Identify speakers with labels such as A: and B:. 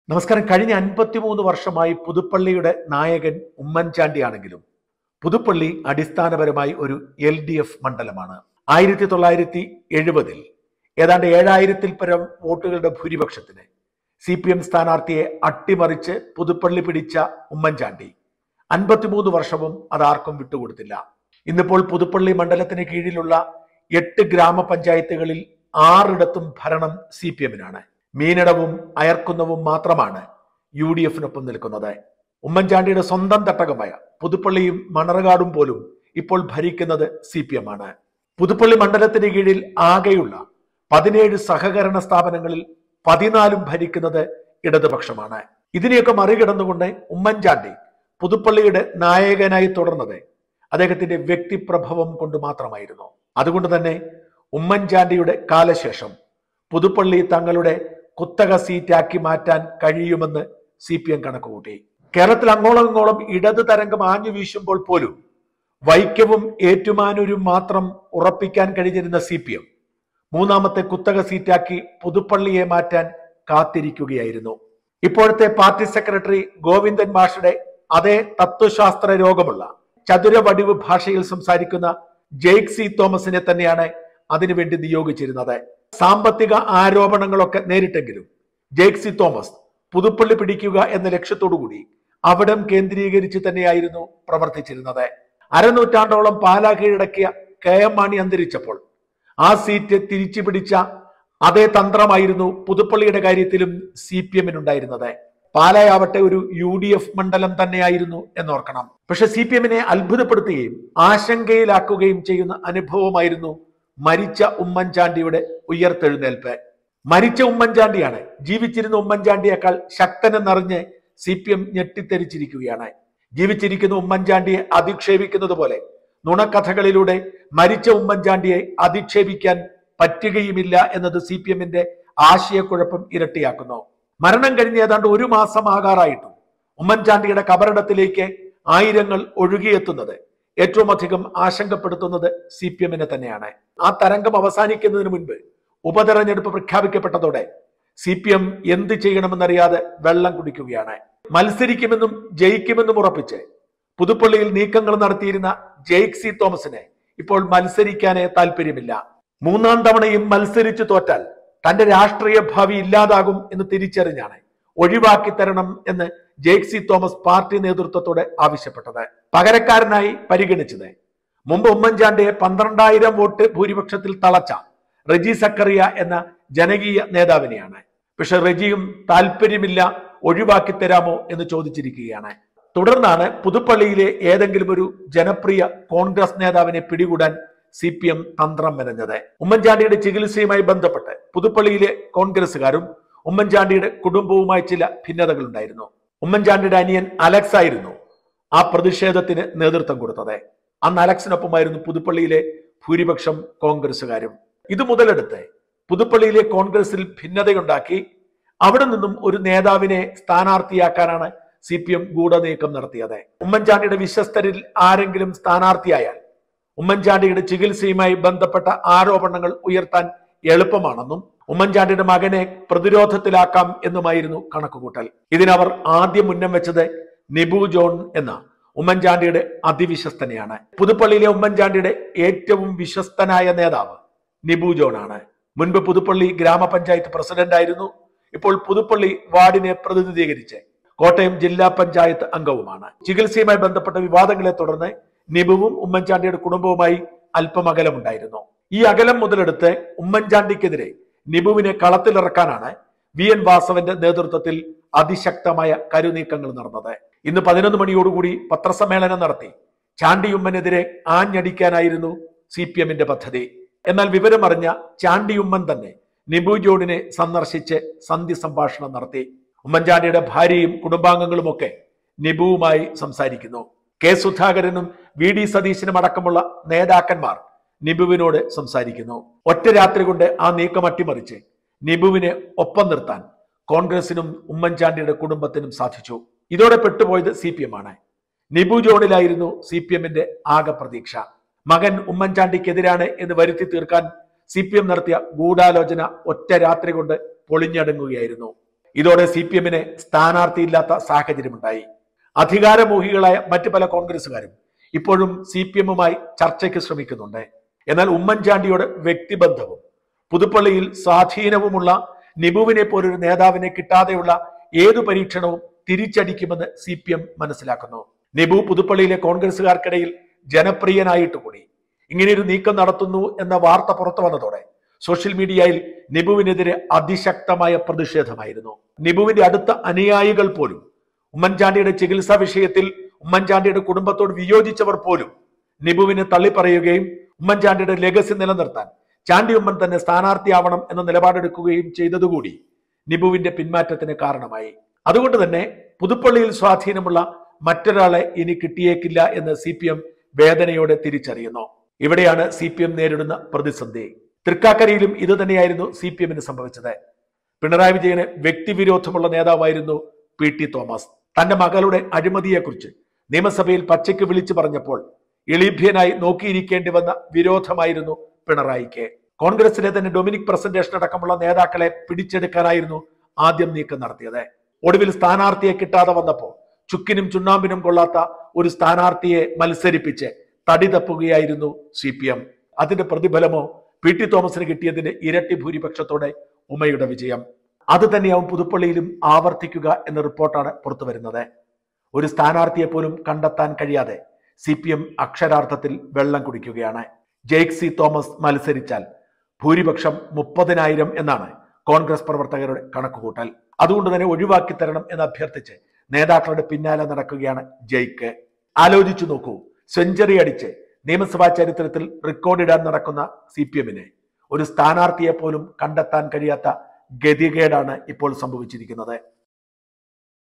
A: നമസ്കാരം കഴിഞ്ഞ അൻപത്തിമൂന്ന് വർഷമായി പുതുപ്പള്ളിയുടെ നായകൻ ഉമ്മൻചാണ്ടിയാണെങ്കിലും പുതുപ്പള്ളി അടിസ്ഥാനപരമായി ഒരു എൽ ഡി എഫ് മണ്ഡലമാണ് ആയിരത്തി തൊള്ളായിരത്തി എഴുപതിൽ ഏതാണ്ട് ഏഴായിരത്തിൽ പരം വോട്ടുകളുടെ ഭൂരിപക്ഷത്തിന് സി പി എം സ്ഥാനാർത്ഥിയെ അട്ടിമറിച്ച് പുതുപ്പള്ളി പിടിച്ച ഉമ്മൻചാണ്ടി അൻപത്തിമൂന്ന് വർഷവും അത് ആർക്കും വിട്ടുകൊടുത്തില്ല ഇന്നിപ്പോൾ പുതുപ്പള്ളി മണ്ഡലത്തിന് കീഴിലുള്ള എട്ട് ഗ്രാമപഞ്ചായത്തുകളിൽ ആറിടത്തും ഭരണം സി പി എമ്മിനാണ് മീനടവും അയർക്കുന്നവും മാത്രമാണ് യു ഡി എഫിനൊപ്പം നിൽക്കുന്നത് ഉമ്മൻചാണ്ടിയുടെ സ്വന്തം തട്ടകമായ പുതുപ്പള്ളിയും മണർകാടും പോലും ഇപ്പോൾ ഭരിക്കുന്നത് സി പി എം ആണ് പുതുപ്പള്ളി മണ്ഡലത്തിന് കീഴിൽ ആകെയുള്ള പതിനേഴ് സഹകരണ സ്ഥാപനങ്ങളിൽ പതിനാലും ഭരിക്കുന്നത് ഇടതുപക്ഷമാണ് ഇതിനെയൊക്കെ മറികടന്നുകൊണ്ട് ഉമ്മൻചാണ്ടി പുതുപ്പള്ളിയുടെ നായകനായി തുടർന്നത് അദ്ദേഹത്തിന്റെ വ്യക്തിപ്രഭവം കൊണ്ട് മാത്രമായിരുന്നു അതുകൊണ്ട് തന്നെ ഉമ്മൻചാണ്ടിയുടെ കാലശേഷം പുതുപ്പള്ളി തങ്ങളുടെ കുത്തക സീറ്റാക്കി മാറ്റാൻ കഴിയുമെന്ന് സി പി എം കണക്കുകൂട്ടി കേരളത്തിൽ അങ്ങോളം ഇങ്ങോളം ഇടത് തരംഗം ആഞ്ഞു വീശുമ്പോൾ പോലും വൈക്കവും ഏറ്റുമാനൂരും മാത്രം ഉറപ്പിക്കാൻ കഴിഞ്ഞിരുന്ന സി പി എം മൂന്നാമത്തെ കുത്തക സീറ്റാക്കി പുതുപ്പള്ളിയെ മാറ്റാൻ കാത്തിരിക്കുകയായിരുന്നു ഇപ്പോഴത്തെ പാർട്ടി സെക്രട്ടറി ഗോവിന്ദൻ മാഷയുടെ അതേ തത്വശാസ്ത്ര രോഗമുള്ള ചതുരവടിവ് ഭാഷയിൽ സംസാരിക്കുന്ന ജെയ്ക് സി തോമസിനെ തന്നെയാണ് അതിനുവേണ്ടി നിയോഗിച്ചിരുന്നത് സാമ്പത്തിക ആരോപണങ്ങളൊക്കെ നേരിട്ടെങ്കിലും ജെയ്ക് സി തോമസ് പുതുപ്പള്ളി പിടിക്കുക എന്ന ലക്ഷ്യത്തോടുകൂടി അവിടം കേന്ദ്രീകരിച്ച് തന്നെയായിരുന്നു പ്രവർത്തിച്ചിരുന്നത് അരനൂറ്റാണ്ടോളം പാലാ കീഴടക്കിയ കെ എം മാണി അന്തരിച്ചപ്പോൾ ആ സീറ്റ് തിരിച്ചു പിടിച്ച അതേ തന്ത്രമായിരുന്നു പുതുപ്പള്ളിയുടെ കാര്യത്തിലും സി പി എമ്മിനുണ്ടായിരുന്നത് പാലായാവട്ടെ ഒരു യു ഡി എഫ് മണ്ഡലം തന്നെയായിരുന്നു എന്നോർക്കണം പക്ഷെ സി പി എമ്മിനെ അത്ഭുതപ്പെടുത്തുകയും ആശങ്കയിലാക്കുകയും ചെയ്യുന്ന അനുഭവമായിരുന്നു മരിച്ച ഉമ്മൻചാണ്ടിയുടെ ഉയർത്തെഴുന്നേൽപ്പ് മരിച്ച ഉമ്മൻചാണ്ടിയാണ് ജീവിച്ചിരുന്ന ഉമ്മൻചാണ്ടിയേക്കാൾ ശക്തനെന്നറിഞ്ഞ് സി പി എം ഞെട്ടിത്തെരിച്ചിരിക്കുകയാണ് ജീവിച്ചിരിക്കുന്ന ഉമ്മൻചാണ്ടിയെ അധിക്ഷേപിക്കുന്നത് പോലെ നുണക്കഥകളിലൂടെ മരിച്ച ഉമ്മൻചാണ്ടിയെ അധിക്ഷേപിക്കാൻ പറ്റുകയുമില്ല എന്നത് സി പി എമ്മിന്റെ ആശയക്കുഴപ്പം ഇരട്ടിയാക്കുന്നു മരണം കഴിഞ്ഞ് ഏതാണ്ട് ഒരു മാസം ആകാറായിട്ടും ഉമ്മൻചാണ്ടിയുടെ കബറിടത്തിലേക്ക് ആയിരങ്ങൾ ഒഴുകിയെത്തുന്നത് ഏറ്റവും അധികം ആശങ്കപ്പെടുത്തുന്നത് സി പി എമ്മിനെ തന്നെയാണ് ആ തരംഗം അവസാനിക്കുന്നതിന് മുൻപ് ഉപതെരഞ്ഞെടുപ്പ് പ്രഖ്യാപിക്കപ്പെട്ടതോടെ സി പി എം എന്ത് ചെയ്യണമെന്നറിയാതെ വെള്ളം കുടിക്കുകയാണ് മത്സരിക്കുമെന്നും ജയിക്കുമെന്നും ഉറപ്പിച്ച് പുതുപ്പള്ളിയിൽ നീക്കങ്ങൾ നടത്തിയിരുന്ന ജെയ്ക് സി തോമസിന് ഇപ്പോൾ മത്സരിക്കാനേ താല്പര്യമില്ല മൂന്നാം തവണയും മത്സരിച്ചു തോറ്റാൽ തന്റെ രാഷ്ട്രീയ ഭാവി ഇല്ലാതാകും എന്ന് തിരിച്ചറിഞ്ഞാണ് ഒഴിവാക്കി തരണം എന്ന് ജെയ്ക് സി തോമസ് പാർട്ടി നേതൃത്വത്തോട് ആവശ്യപ്പെട്ടത് പകരക്കാരനായി പരിഗണിച്ചത് മുമ്പ് ഉമ്മൻചാണ്ടിയെ പന്ത്രണ്ടായിരം വോട്ട് ഭൂരിപക്ഷത്തിൽ തളച്ച റെജി സക്കറിയ എന്ന ജനകീയ നേതാവിനെയാണ് പക്ഷെ റെജിയും താല്പര്യമില്ല ഒഴിവാക്കി തരാമോ എന്ന് ചോദിച്ചിരിക്കുകയാണ് തുടർന്നാണ് പുതുപ്പള്ളിയിലെ ഏതെങ്കിലും ഒരു ജനപ്രിയ കോൺഗ്രസ് നേതാവിനെ പിടികൂടാൻ സി പി എം തന്ത്രം മെനഞ്ഞത് ഉമ്മൻചാണ്ടിയുടെ ചികിത്സയുമായി ബന്ധപ്പെട്ട് പുതുപ്പള്ളിയിലെ കോൺഗ്രസുകാരും ഉമ്മൻചാണ്ടിയുടെ കുടുംബവുമായി ചില ഭിന്നതകൾ ഉണ്ടായിരുന്നു ഉമ്മൻചാണ്ടിയുടെ അനിയൻ അലക്സ് ആയിരുന്നു ആ പ്രതിഷേധത്തിന് നേതൃത്വം കൊടുത്തത് അന്ന് അലക്സിനൊപ്പമായിരുന്നു പുതുപ്പള്ളിയിലെ ഭൂരിപക്ഷം കോൺഗ്രസുകാരും ഇത് മുതലെടുത്ത് പുതുപ്പള്ളിയിലെ കോൺഗ്രസിൽ ഭിന്നതയുണ്ടാക്കി അവിടെ നിന്നും ഒരു നേതാവിനെ സ്ഥാനാർത്ഥിയാക്കാനാണ് സി പി എം ഗൂഢനീക്കം നടത്തിയത് ഉമ്മൻചാണ്ടിയുടെ വിശ്വസ്തരിൽ ആരെങ്കിലും സ്ഥാനാർത്ഥിയായാൽ ഉമ്മൻചാണ്ടിയുടെ ചികിത്സയുമായി ബന്ധപ്പെട്ട ആരോപണങ്ങൾ ഉയർത്താൻ എളുപ്പമാണെന്നും ഉമ്മൻചാണ്ടിയുടെ മകനെ പ്രതിരോധത്തിലാക്കാം എന്നുമായിരുന്നു കണക്കുകൂട്ടൽ ഇതിനവർ ആദ്യം മുന്നം വെച്ചത് നിബു ജോൺ എന്ന ഉമ്മൻചാണ്ടിയുടെ അതിവിശ്വസ്തനെയാണ് പുതുപ്പള്ളിയിലെ ഉമ്മൻചാണ്ടിയുടെ ഏറ്റവും വിശ്വസ്തനായ നേതാവ് നിബു ജോൺ ആണ് മുൻപ് പുതുപ്പള്ളി ഗ്രാമപഞ്ചായത്ത് പ്രസിഡന്റ് ആയിരുന്നു ഇപ്പോൾ പുതുപ്പള്ളി വാർഡിനെ പ്രതിനിധീകരിച്ച് കോട്ടയം ജില്ലാ പഞ്ചായത്ത് അംഗവുമാണ് ചികിത്സയുമായി ബന്ധപ്പെട്ട വിവാദങ്ങളെ തുടർന്ന് നിബുവും ഉമ്മൻചാണ്ടിയുടെ കുടുംബവുമായി അല്പം അകലമുണ്ടായിരുന്നു ഈ അകലം മുതലെടുത്ത് ഉമ്മൻചാണ്ടിക്കെതിരെ നിബുവിനെ കളത്തിലിറക്കാനാണ് വി എൻ വാസവന്റെ നേതൃത്വത്തിൽ അതിശക്തമായ കരുനീക്കങ്ങൾ നടന്നത് ഇന്ന് പതിനൊന്ന് മണിയോടുകൂടി പത്രസമ്മേളനം നടത്തി ചാണ്ടിയുമ്മനെതിരെ ആഞ്ഞടിക്കാനായിരുന്നു സി പി എമ്മിന്റെ പദ്ധതി എന്നാൽ വിവരമറിഞ്ഞ ചാണ്ടിയുമ്മൻ തന്നെ നിബു ജോണിനെ സന്ദർശിച്ച് സന്ധി സംഭാഷണം നടത്തി ഉമ്മൻചാണ്ടിയുടെ ഭാര്യയും കുടുംബാംഗങ്ങളും ഒക്കെ നിബുവുമായി സംസാരിക്കുന്നു കെ സുധാകരനും വി ഡി സതീശനും അടക്കമുള്ള നേതാക്കന്മാർ നിബുവിനോട് സംസാരിക്കുന്നു ഒറ്റ രാത്രി കൊണ്ട് ആ നീക്കം അട്ടിമറിച്ച് നിബുവിനെ ഒപ്പം നിർത്താൻ കോൺഗ്രസിനും ഉമ്മൻചാണ്ടിയുടെ കുടുംബത്തിനും സാധിച്ചു ഇതോടെ പെട്ടുപോയത് സി പി എം ആണ് നിബു ജോണിലായിരുന്നു സി പി എമ്മിന്റെ ആകെ പ്രതീക്ഷ മകൻ ഉമ്മൻചാണ്ടിക്കെതിരാണ് എന്ന് വരുത്തി തീർക്കാൻ സി പി എം നടത്തിയ ഗൂഢാലോചന ഒറ്റ രാത്രി കൊണ്ട് പൊളിഞ്ഞടങ്ങുകയായിരുന്നു ഇതോടെ സി പി എമ്മിന് സ്ഥാനാർത്ഥിയില്ലാത്ത സാഹചര്യമുണ്ടായി അധികാരമോഹികളായ മറ്റു പല കോൺഗ്രസുകാരും ഇപ്പോഴും സി പി എമ്മുമായി ചർച്ചയ്ക്ക് ശ്രമിക്കുന്നുണ്ട് എന്നാൽ ഉമ്മൻചാണ്ടിയോട് വ്യക്തിബന്ധവും പുതുപ്പള്ളിയിൽ സ്വാധീനവുമുള്ള നിബുവിനെ പോലൊരു നേതാവിനെ കിട്ടാതെയുള്ള ഏതു പരീക്ഷണവും തിരിച്ചടിക്കുമെന്ന് സി പി എം മനസ്സിലാക്കുന്നു നിബു പുതുപ്പള്ളിയിലെ കോൺഗ്രസുകാർക്കിടയിൽ ജനപ്രിയനായിട്ട് കൂടി ഇങ്ങനെയൊരു നീക്കം നടത്തുന്നു എന്ന വാർത്ത പുറത്തു വന്നതോടെ സോഷ്യൽ മീഡിയയിൽ നിബുവിനെതിരെ അതിശക്തമായ പ്രതിഷേധമായിരുന്നു നിബുവിന്റെ അടുത്ത അനുയായികൾ പോലും ഉമ്മൻചാണ്ടിയുടെ ചികിത്സാ വിഷയത്തിൽ ഉമ്മൻചാണ്ടിയുടെ കുടുംബത്തോട് വിയോജിച്ചവർ പോലും നിബുവിനെ തള്ളിപ്പറയുകയും ഉമ്മൻചാണ്ടിയുടെ ലെഗസി നിലനിർത്താൻ ചാണ്ടി ഉമ്മൻ തന്നെ സ്ഥാനാർത്ഥിയാവണം എന്ന നിലപാടെടുക്കുകയും ചെയ്തതുകൂടി നിബുവിന്റെ പിന്മാറ്റത്തിന് കാരണമായി അതുകൊണ്ട് തന്നെ പുതുപ്പള്ളിയിൽ സ്വാധീനമുള്ള മറ്റൊരാളെ ഇനി കിട്ടിയേക്കില്ല എന്ന് സി പി എം വേദനയോടെ തിരിച്ചറിയുന്നു ഇവിടെയാണ് സി പി എം നേരിടുന്ന പ്രതിസന്ധി തൃക്കാക്കരയിലും ഇത് തന്നെയായിരുന്നു സി പി എമ്മിന് സംഭവിച്ചത് പിണറായി വിജയന് വ്യക്തിവിരോധമുള്ള നേതാവായിരുന്നു പി ടി തോമസ് തന്റെ മകളുടെ അഴിമതിയെക്കുറിച്ച് നിയമസഭയിൽ പച്ചയ്ക്ക് വിളിച്ചു പറഞ്ഞപ്പോൾ എളീഭ്യനായി നോക്കിയിരിക്കേണ്ടി വന്ന വിരോധമായിരുന്നു പിണറായിക്ക് കോൺഗ്രസിലെ തന്നെ ഡൊമിനിക് പ്രസന്റേഷൻ അടക്കമുള്ള നേതാക്കളെ പിടിച്ചെടുക്കാനായിരുന്നു ആദ്യം നീക്കം നടത്തിയത് ഒടുവിൽ സ്ഥാനാർത്ഥിയെ കിട്ടാതെ വന്നപ്പോൾ ചുക്കിനും ചുണ്ണാമ്പിനും കൊള്ളാത്ത ഒരു സ്ഥാനാർത്ഥിയെ മത്സരിപ്പിച്ച് തടി തപ്പുകയായിരുന്നു സി പി എം അതിന്റെ പ്രതിഫലമോ പി ടി തോമസിന് കിട്ടിയതിന്റെ ഇരട്ടി ഭൂരിപക്ഷത്തോടെ ഉമയുടെ വിജയം അത് തന്നെയാവും പുതുപ്പള്ളിയിലും ആവർത്തിക്കുക എന്ന റിപ്പോർട്ടാണ് പുറത്തു വരുന്നത് ഒരു സ്ഥാനാർത്ഥിയെ പോലും കണ്ടെത്താൻ കഴിയാതെ സി പി എം അക്ഷരാർത്ഥത്തിൽ വെള്ളം കുടിക്കുകയാണ് ജെയ്ക് സി തോമസ് മത്സരിച്ചാൽ ഭൂരിപക്ഷം മുപ്പതിനായിരം എന്നാണ് കോൺഗ്രസ് പ്രവർത്തകരുടെ കണക്കുകൂട്ടൽ അതുകൊണ്ട് തന്നെ ഒഴിവാക്കി തരണം എന്ന് അഭ്യർത്ഥിച്ച് നേതാക്കളുടെ പിന്നാലെ നടക്കുകയാണ് ജയ്ക്ക് ആലോചിച്ചു നോക്കൂ സെഞ്ചുറി അടിച്ച് നിയമസഭാ ചരിത്രത്തിൽ റെക്കോർഡിടാൻ നടക്കുന്ന സി പി എമ്മിന് ഒരു സ്ഥാനാർത്ഥിയെ പോലും കണ്ടെത്താൻ കഴിയാത്ത ഗതികേടാണ് ഇപ്പോൾ സംഭവിച്ചിരിക്കുന്നത്